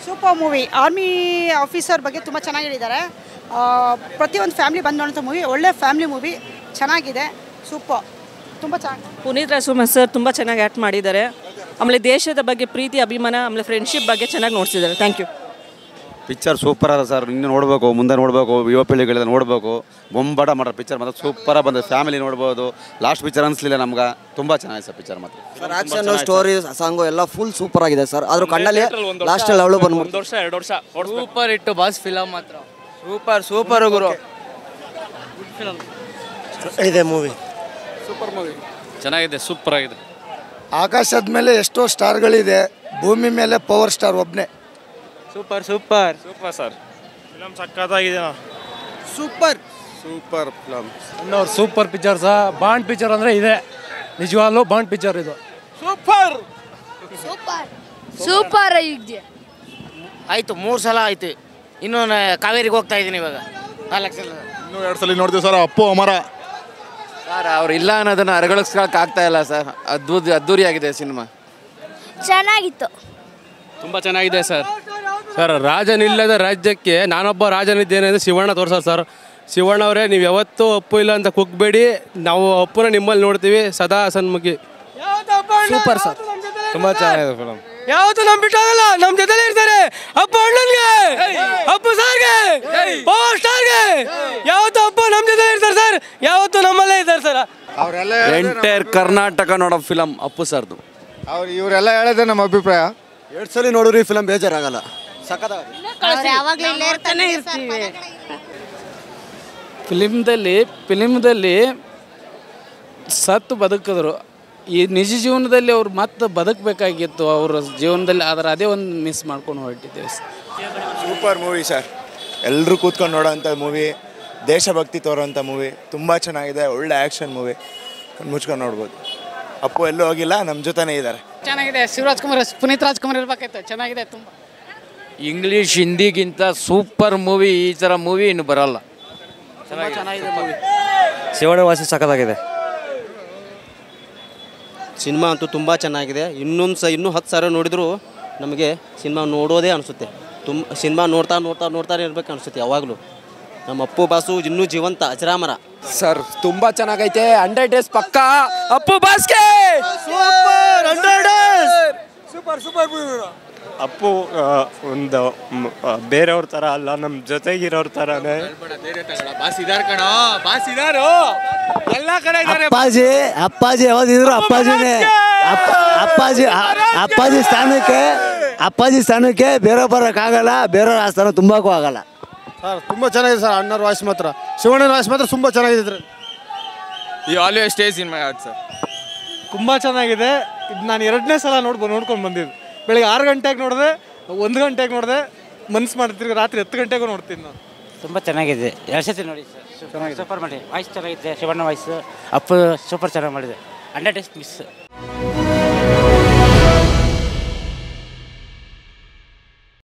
super movie army officer ಬಗ್ಗೆ ತುಂಬ ಚೆನ್ನಾಗಿ ಹೇಳಿದ್ದಾರೆ ಆ, ಪ್ರತಿಯೊಂದು ಫ್ಯಾಮಿಲಿ ಬಂದು ನೋಡೋಂಥ ಮೂವಿ ಒಳ್ಳೆ ಫ್ಯಾಮಿಲಿ ಮೂವಿ ಚೆನ್ನಾಗಿದೆ ಸೂಪರ್ ತುಂಬ ಚೆನ್ನಾಗಿ ಪುನೀತ್ ರಾಜ್ಕುಮಾರ್ ಸರ್ ತುಂಬ ಚೆನ್ನಾಗಿ ಆ್ಯಕ್ಟ್ ಮಾಡಿದ್ದಾರೆ ಆಮೇಲೆ ದೇಶದ ಬಗ್ಗೆ ಪ್ರೀತಿ ಅಭಿಮಾನ ಆಮೇಲೆ ಫ್ರೆಂಡ್ಶಿಪ್ ಬಗ್ಗೆ ಚೆನ್ನಾಗಿ ನೋಡ್ಸಿದ್ದಾರೆ ಥ್ಯಾಂಕ್ ಯು ಪಿಕ್ಚರ್ ಸೂಪರ್ ಅದ ಸರ್ ಇನ್ನು ನೋಡಬೇಕು ಮುಂದೆ ನೋಡಬೇಕು ಯುವ ಪೀಳಿಗೆಲ್ಲ ನೋಡಬೇಕು ಬೊಂಬಾಟ ಮಾಡೋ ಪಿಕ್ಚರ್ ಮಾತ್ರ ಸೂಪರಾಗಿ ಬಂದ ಫ್ಯಾಮಿಲಿ ನೋಡ್ಬೋದು ಲಾಸ್ಟ್ ಪಿಕ್ಚರ್ ಅನಿಸ್ಲಿಲ್ಲ ನಮ್ಗೆ ತುಂಬ ಚೆನ್ನಾಗಿದೆ ಸರ್ ಪಿಕ್ಚರ್ ಮಾತ್ರ ಸರ್ ಆಕ್ಷನ್ ಸ್ಟೋರಿ ಸಾಂಗು ಎಲ್ಲ ಫುಲ್ ಸೂಪರ್ ಆಗಿದೆ ಸರ್ ಅದ್ರ ಕಣ್ಣಲ್ಲಿ ಲಾಸ್ಟಲ್ಲಿ ಅವಳು ಬಂದ್ಬಿಟ್ಟು ಒಂದು ವರ್ಷ ಎರಡು ವರ್ಷ ಸೂಪರ್ ಇಟ್ಟು ಬಾಸ್ ಫಿಲಮ್ ಮಾತ್ರ ಸೂಪರ್ ಸೂಪರ್ ಗುರು ಇದೆ ಮೂವಿ ಚೆನ್ನಾಗಿದೆ ಸೂಪರ್ ಆಗಿದೆ ಆಕಾಶದ ಮೇಲೆ ಎಷ್ಟೋ ಸ್ಟಾರ್ಗಳಿದೆ ಭೂಮಿ ಮೇಲೆ ಪವರ್ ಸ್ಟಾರ್ ಒಬ್ಬನೇ super super super sir film ಸಕ್ಕತ್ತಾಗಿದೆ ಸೂಪರ್ ಸೂಪರ್ ಫಿಲಮ್ ಅನ್ನೋರು ಸೂಪರ್ ಪಿಕ್ಚರ್ ಸಹ ಬಾಂಡ್ ಪಿಕ್ಚರ್ ಅಂದರೆ ಇದೆ ನಿಜವಾಗ್ಲೂ ಬಾಂಡ್ ಪಿಕ್ಚರ್ ಇದು ಸೂಪರ್ ಸೂಪರ್ ಸೂಪರ್ ಇದೆ ಆಯ್ತು ಮೂರು ಸಲ ಆಯ್ತು ಇನ್ನು ನಾ ಕಾವೇರಿಗೆ ಹೋಗ್ತಾ ಇದ್ದೀನಿ ಇವಾಗ ನಾಲ್ಕು ಸಲ ಇನ್ನೂ ಎರಡು ಸಲ ನೋಡ್ತೀವಿ ಸರ್ ಅಪ್ಪು ಅಮರ ಸರ್ ಅವ್ರು ಇಲ್ಲ ಅನ್ನೋದನ್ನ ಅರಗಳಿಸ್ಕೊಳಕ್ ಆಗ್ತಾ ಇಲ್ಲ ಸರ್ ಅದ್ಭುತ ಅದ್ದೂರಿಯಾಗಿದೆ ಸಿನಿಮಾ ಚೆನ್ನಾಗಿತ್ತು ತುಂಬ ಚೆನ್ನಾಗಿದೆ ಸರ್ ಸರ್ ರಾಜನಿಲ್ಲದ ರಾಜ್ಯಕ್ಕೆ ನಾನೊಬ್ಬ ರಾಜನಿದ್ದೇನೆ ಅಂತ ಶಿವಣ್ಣ ತೋರ್ಸೋರು ಸರ್ ಶಿವಣ್ಣ ಅವರೇ ನೀವು ಯಾವತ್ತೂ ಅಪ್ಪು ಇಲ್ಲ ಅಂತ ಕುಗ್ಬೇಡಿ ನಾವು ಅಪ್ಪನ ನಿಮ್ಮಲ್ಲಿ ನೋಡ್ತೀವಿ ಸದಾ ಸನ್ಮುಖಿ ಸೂಪರ್ ಸರ್ ತುಂಬ ಚೆನ್ನಾಗಿದೆ ಫಿಲಮ್ ಯಾವತ್ತು ನಮ್ ಬಿಟ್ಟಾಗಲ್ಲ ನಮ್ ಜೊತೆಲೇ ಇರ್ತಾರೆ ಅಪ್ಪ ಅಣ್ಣನ್ಗೆ ಅಪ್ಪು ಸಾರ್ಗೆ ಪವರ್ ಸ್ಟಾರ್ಗೆ ಯಾವತ್ತು ಅಪ್ಪ ನಮ್ ಜೊತೆ ಇರ್ತಾರೆ ಸರ್ ಯಾವತ್ತು ನಮ್ಮಲ್ಲೇ ಇರ್ತಾರೆ ಸರ್ ಅವರೆಲ್ಲ ಎಂಟೈರ್ ಕರ್ನಾಟಕ ನೋಡೋ ಫಿಲಮ್ ಅಪ್ಪು ಸರ್ದು ಅವ್ರು ಇವರೆಲ್ಲ ಹೇಳೋದೇ ನಮ್ಮ ಅಭಿಪ್ರಾಯ ಎರಡು ಸಲ ನೋಡಿರಿ ಫಿಲಮ್ ಬೇಜಾರಾಗಲ್ಲ ಸಖತ್ತಾಗಿದೆ ಯಾವಾಗಲೂ ಇಲ್ಲೇ ಇರ್ತಾನೆ ಇರ್ತೀವಿ ಫಿಲಿಮ್ದಲ್ಲಿ ಫಿಲಿಮ್ದಲ್ಲಿ ಸತ್ತು ಬದುಕಿದ್ರು ಈ ನಿಜ ಜೀವನದಲ್ಲಿ ಅವ್ರು ಮತ್ತೆ ಬದುಕಬೇಕಾಗಿತ್ತು ಅವ್ರ ಜೀವನದಲ್ಲಿ ಆದರೆ ಅದೇ ಒಂದು ಮಿಸ್ ಮಾಡ್ಕೊಂಡು ಹೊರಟಿದ್ದೇವೆ ಸೂಪರ್ ಮೂವಿ ಸರ್ ಎಲ್ಲರೂ ಕೂತ್ಕೊಂಡು ನೋಡೋಂಥ ಮೂವಿ ದೇಶಭಕ್ತಿ ತೋರೋಂಥ ಮೂವಿ ತುಂಬ ಚೆನ್ನಾಗಿದೆ ಒಳ್ಳೆ ಆ್ಯಕ್ಷನ್ ಮೂವಿ ಮುಚ್ಕೊಂಡು ನೋಡ್ಬೋದು ಅಪ್ಪು ಎಲ್ಲೂ ಹೋಗಿಲ್ಲ ನಮ್ಮ ಜೊತೆನೇ ಇದ್ದಾರೆ ಚೆನ್ನಾಗಿದೆ ಶಿವರಾಜ್ ಕುಮಾರ್ ಪುನೀತ್ ರಾಜ್ಕುಮಾರ್ ಇರ್ಬೇಕಾಯ್ತು ಚೆನ್ನಾಗಿದೆ ತುಂಬ ಇಂಗ್ಲಿಷ್ ಹಿಂದಿಗಿಂತ ಸೂಪರ್ ಮೂವಿ ಈ ಥರ ಮೂವಿ ಇನ್ನು ಬರಲ್ಲ ಚೆನ್ನಾಗಿದೆ ಮೂವಿ ಶಿವಣ್ಣ ವಾಸಿ ಸಖತ್ತಾಗಿದೆ ಸಿನಿಮಾ ಅಂತೂ ತುಂಬ ಚೆನ್ನಾಗಿದೆ ಇನ್ನೊಂದು ಸ ಇನ್ನೂ ಹತ್ತು ಸಾವಿರ ನೋಡಿದರೂ ನಮಗೆ ಸಿನಿಮಾ ನೋಡೋದೇ ಅನಿಸುತ್ತೆ ತುಂಬ ಸಿನಿಮಾ ನೋಡ್ತಾ ನೋಡ್ತಾ ನೋಡ್ತಾನೆ ಇರ್ಬೇಕು ಅನಿಸುತ್ತೆ ಯಾವಾಗಲೂ ನಮ್ಮ ಅಪ್ಪು ಬಾಸು ಇನ್ನೂ ಜೀವಂತ ಅಜರಾಮರ ಸರ್ ತುಂಬಾ ಚೆನ್ನಾಗೈತೆ ಹಂಡ್ರೆಡ್ ಡೇಸ್ ಪಕ್ಕ ಅಪ್ಪು ಬಾಸ್ಗೆ ಅಪ್ಪು ಒಂದು ಬೇರೆಯವ್ರ ಥರ ಅಲ್ಲ ನಮ್ಮ ಜೊತೆಗಿರೋರ್ ಥರನೇ ಬಾಸ್ ಇದಾರ ಕಣ ಬಾಸ್ ಇದಾರು ಎಲ್ಲ ಕಡೆ ಇದಾರೆ ಅಪ್ಪಾಜಿ ಅಪ್ಪಾಜಿ ಯಾವ್ದಿದ್ರು ಅಪ್ಪಾಜಿನೇ ಅಪ್ಪ ಅಪ್ಪಾಜಿ ಅ- ಅಪ್ಪಾಜಿ ಸ್ಥಾನಕ್ಕೆ ಅಪ್ಪಾಜಿ ಸ್ಥಾನಕ್ಕೆ ಬೇರೆ ಬರೋಕ್ಕಾಗಲ್ಲ ಬೇರೆಯವ್ರ ಆ ಸ್ಥಾನ ತುಂಬಕ್ಕೂ ಆಗಲ್ಲ ಸರ್ ತುಂಬ ಚೆನ್ನಾಗಿದೆ ಸರ್ ಅಣ್ಣರ ವಾಯ್ಸ್ ಮಾತ್ರ ಶಿವಣ್ಣನ ವಾಯ್ಸ್ ಮಾತ್ರ ತುಂಬ ಚೆನ್ನಾಗಿದೆ ಇದ್ರಲ್ಲಿ ಈ always stays in my heart sir ತುಂಬ ಚೆನ್ನಾಗಿದೆ ಇದು ನಾನು ಎರಡನೇ ಸಲ ನೋಡ್ಬೋದು ನೋಡ್ಕೊಂಡು ಬಂದಿದ್ದು ಬೆಳಿಗ್ಗೆ ಆರು ಗಂಟೆಗೆ ನೋಡಿದೆ ಒಂದು ಗಂಟೆಗೆ ನೋಡಿದೆ ಮನ್ಸು ಮಾಡ್ತಿರ್ಗ ರಾತ್ರಿ ಹತ್ತು ಗಂಟೆಗೂ ನೋಡ್ತೀನಿ ನಾನು ತುಂಬ ಚೆನ್ನಾಗಿದೆ ಎರಡು ಸತಿ ನೋಡಿ ಸರ್ ಸೂಪರ್ ಮಾಡಿ ವಾಯ್ಸ್ ಚೆನ್ನಾಗಿದೆ ಶಿವಣ್ಣ ವಾಯ್ಸ್ ಅಪ್ಪು ಸೂಪರ್ ಚೆನ್ನಾಗಿ ಮಾಡಿದೆ ಹಂಡ್ರೆಡ್ ಡೇಸ್ ಮಿಸ್